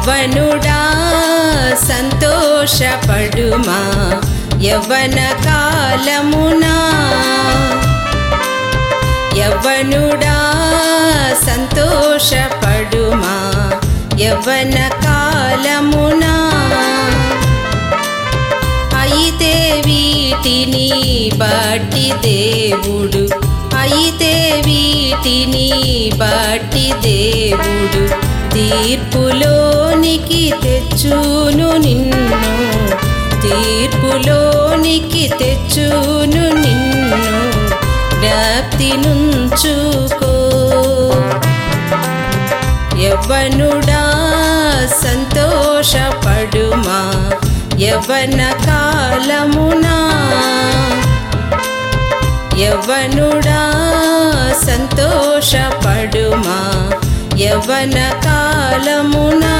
యవ్వనుడా సంతోషపడుమా యవ్వన కాలమునా యవ్వనుడా సంతోషపడుమా యవ్వన కాలమునా అయితే వీటిని బట్టి దేవుడు అయితే వీటిని బట్టి దేవుడు తీర్పులోనికి తెచ్చును నిన్ను తీర్పులోనికి తెచ్చును నిన్ను వ్యాప్తి నుంచుకో యవ్వనుడా సంతోషపడుమా యవ్వన కాలమునా యవ్వనుడా సంతోషపడుమా యవ్వన కాలమునా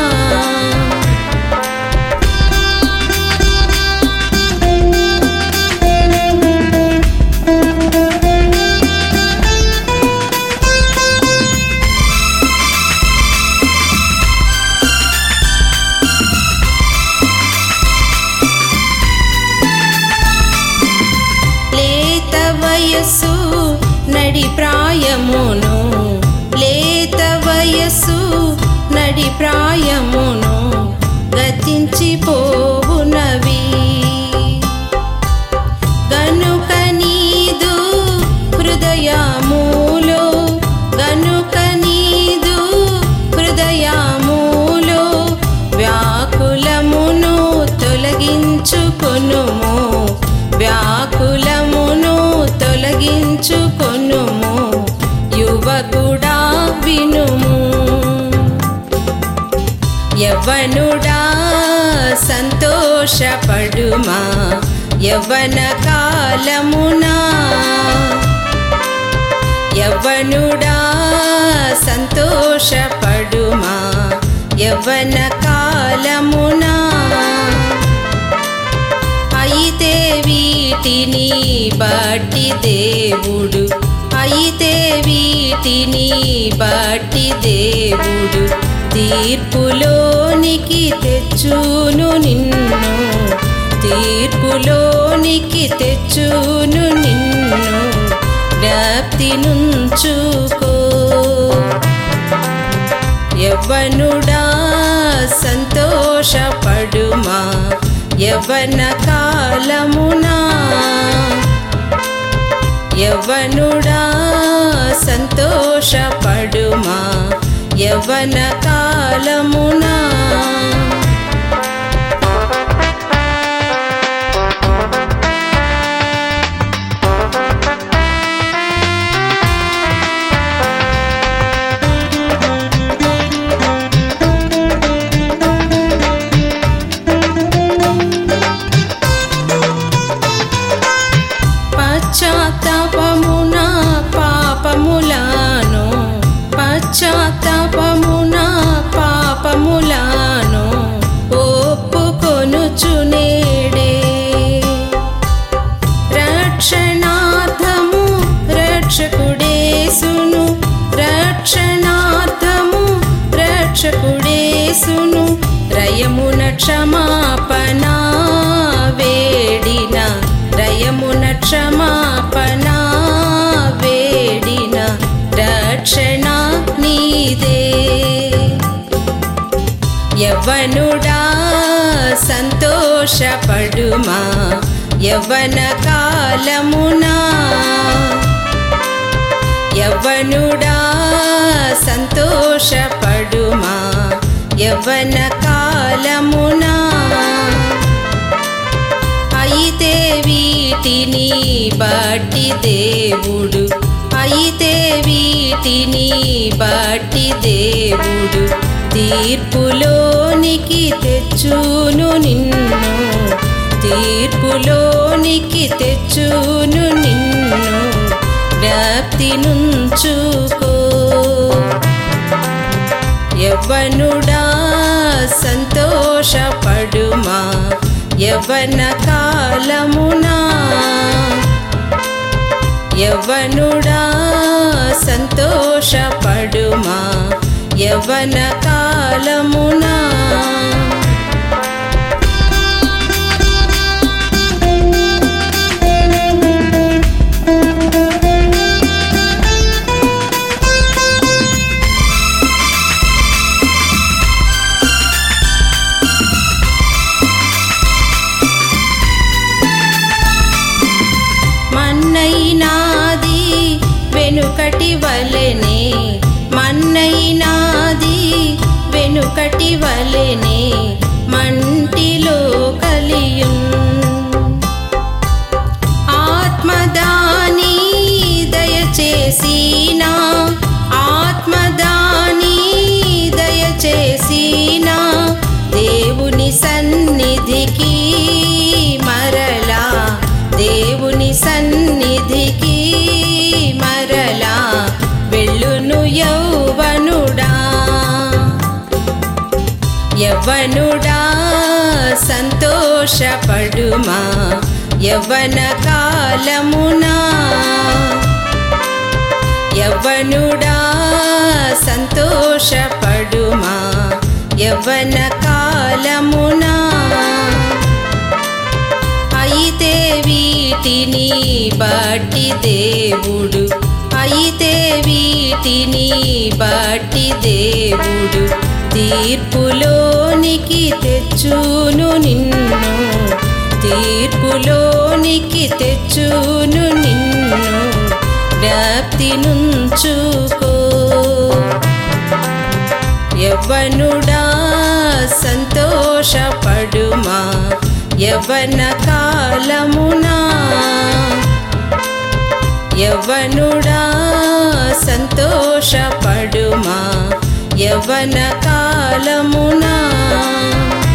లేత వయస్సు నడి ప్రాయమును లేత వయస్సు నడి ప్రాయమును గతించిపోవునవి గనుక నీదు హృదయములో గనుక నీదు హృదయములో వ్యాకులమును తొలగించుకొనుము వ్యాకులమును తొలగించుకొనుము యువకుడా వినుము యవ్వనుడా సంతోషపడుమా యవ్వన కాలమునా యవ్వనుడా సంతోషపడుమా యవ్వన కాలమునా అయితే వీటిని బట్టి దేవుడు అయితే వీటిని బట్టి దేవుడు తీర్పులోనికి తెచ్చును నిన్ను తీర్పులోనికి తెచ్చును నిన్ను వ్యాప్తి నుంచుకో యవ్వనుడా సంతోషపడుమా యవ్వన కాలమునా యవ్వనుడా సంతోషపడుమా యవ్వన కాలమునా పశ్చాత్తాపమున పాపములాను పశ్చాత్తాపమున పాపములాను ఒప్పుకొనుచునేడే రక్షణార్థము రక్షకుడేసును రక్షణార్థము రక్షకుడేసును రయమున క్షమాపణ వేడిన రయమున క్షమాపణ వేడిన రక్షణ నీదే యవ్వనుడా సంతోషపడుమా యవ్వన కాలమునా యవ్వనుడా సంతోషపడుమా యవ్వన కాలమునా అయితే వీటిని బట్టి దేవుడు అయితే వీటిని బట్టి దేవుడు తీర్పులోనికి తెచ్చును నిన్ను తీర్పులోనికి తెచ్చును నిన్ను వ్యాప్తి నుంచుకో యవ్వనుడా సంతోషపడుమా యవ్వన కాలమునా యవ్వనుడా సంతోషపడుమా యవ్వన కాలమునా మన్నైనాది వెనుకటి వలెనే మన్నైనాది వెనుకటి వలెనే మంటిలో కలియున్ ఆత్మదాని దయచేసినా ఆత్మదాని దయచేసినా దేవుని సన్నిధికి మరలా దేవుని సన్నిధికి మరలా వెళ్ళును యౌవనుడా యవ్వనుడా సంతోషపడుమా యవ్వన కాలమునా యవ్వనుడా సంతోషపడుమా యవ్వన కాలమునా అయితే వీటిని బట్టి దేవుడు అయితే వీటిని బట్టి దేవుడు తీర్పులోనికి తెచ్చును నిన్ను తీర్పులోనికి తెచ్చును నిన్ను వ్యాప్తి నుంచుకో యవ్వనుడా సంతోషపడుమా యవ్వన కాలమునా యవ్వనుడా సంతోషపడుమా యవ్వన కాలమునా